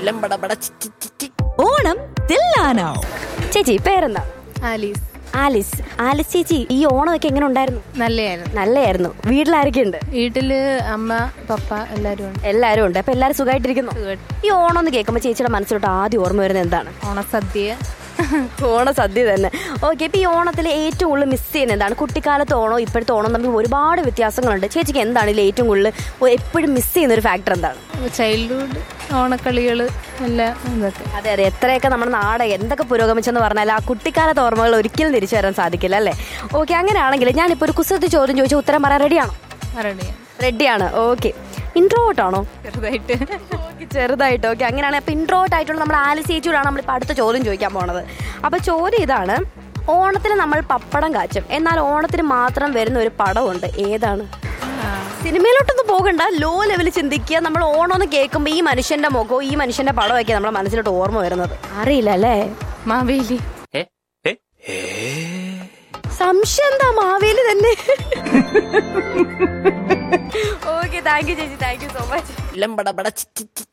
ലംബടബട ചി ചി ചി ചി. ഓണം തില്ലാനോ ചേച്ചി പേരെന്താ ആലീസ് ആലിസ് ആലിസ് ചേച്ചി ഈ ഓണമൊക്കെ എങ്ങനെ ഉണ്ടായിരുന്നു നല്ലതായിരുന്നു നല്ലതായിരുന്നു വീട്ടിലാരൊക്കെയുണ്ട് വീട്ടില് അമ്മ പപ്പ എല്ലാരും ഉണ്ട് എല്ലാരും ഉണ്ട് അപ്പൊ എല്ലാരും സുഖമായിട്ടിരിക്കുന്നു ഈ ഓണം എന്ന് കേൾക്കുമ്പോൾ ചേച്ചിയുടെ മനസ്സിലോട്ട് ആദ്യം ഓർമ്മ വരുന്നത് എന്താണ് ഓണസദ്യ ഓണ സദ്യ തന്നെ ഓക്കെ ഇപ്പൊ ഈ ഓണത്തിൽ ഏറ്റവും കൂടുതൽ മിസ് ചെയ്യുന്നത് എന്താണ് കുട്ടിക്കാലത്ത് ഓണോ ഇപ്പോഴത്തെ ഓണം തമ്മിൽ ഒരുപാട് വ്യത്യാസങ്ങളുണ്ട് ചേച്ചിക്ക് എന്താണ് ഇതിൽ ഏറ്റവും കൂടുതൽ എപ്പോഴും മിസ് ചെയ്യുന്ന ഒരു ഫാക്ടർ എന്താണ് ചൈൽഡ്ഹുഡ് ഓണക്കളികള് എല്ലാം ഇതൊക്കെ അതെ അതെ എത്രയൊക്കെ നമ്മുടെ നാട് എന്തൊക്കെ പുരോഗമിച്ചെന്ന് പറഞ്ഞാൽ ആ കുട്ടിക്കാലത്തെ ഓർമ്മകൾ ഒരിക്കലും തിരിച്ചു വരാൻ സാധിക്കില്ല അല്ലേ ഓക്കെ അങ്ങനെയാണെങ്കിൽ ഞാനിപ്പോൾ ഒരു കുസൃതി ചോദ്യം ചോദിച്ചാൽ ഉത്തരം പറയാൻ റെഡിയാണോ അറിയാം റെഡിയാണ് ഓക്കെ ഇൻട്രോട്ട് ആണോ ചെറുതായിട്ട് ഓക്കെ ചെറുതായിട്ട് ഓക്കെ അങ്ങനെയാണ് അപ്പൊ ഇൻട്രോട്ട് ആയിട്ടുള്ള നമ്മൾ ആലിസ് ചേച്ചിയോടാണ് നമ്മൾ അടുത്ത ചോദ്യം ചോദിക്കാൻ പോണത് അപ്പൊ ചോദ്യം ഇതാണ് ഓണത്തിന് നമ്മൾ പപ്പടം കാച്ചും എന്നാൽ ഓണത്തിന് മാത്രം വരുന്ന ഒരു പടമുണ്ട് ഏതാണ് സിനിമയിലോട്ടൊന്നും പോകണ്ട ലോ ലെവലിൽ ചിന്തിക്കുക നമ്മൾ ഓണം എന്ന് കേൾക്കുമ്പോൾ ഈ മനുഷ്യന്റെ മുഖവും ഈ മനുഷ്യന്റെ പടമൊക്കെ നമ്മുടെ മനസ്സിലോട്ട് ഓർമ്മ വരുന്നത് അറിയില്ല അല്ലേ മാവേലി സംശയം എന്താ മാവേലി തന്നെ ഓക്കെ താങ്ക് യു ചേച്ചി താങ്ക് യു സോ മച്ച് ലംബടബട ചി ചി ചി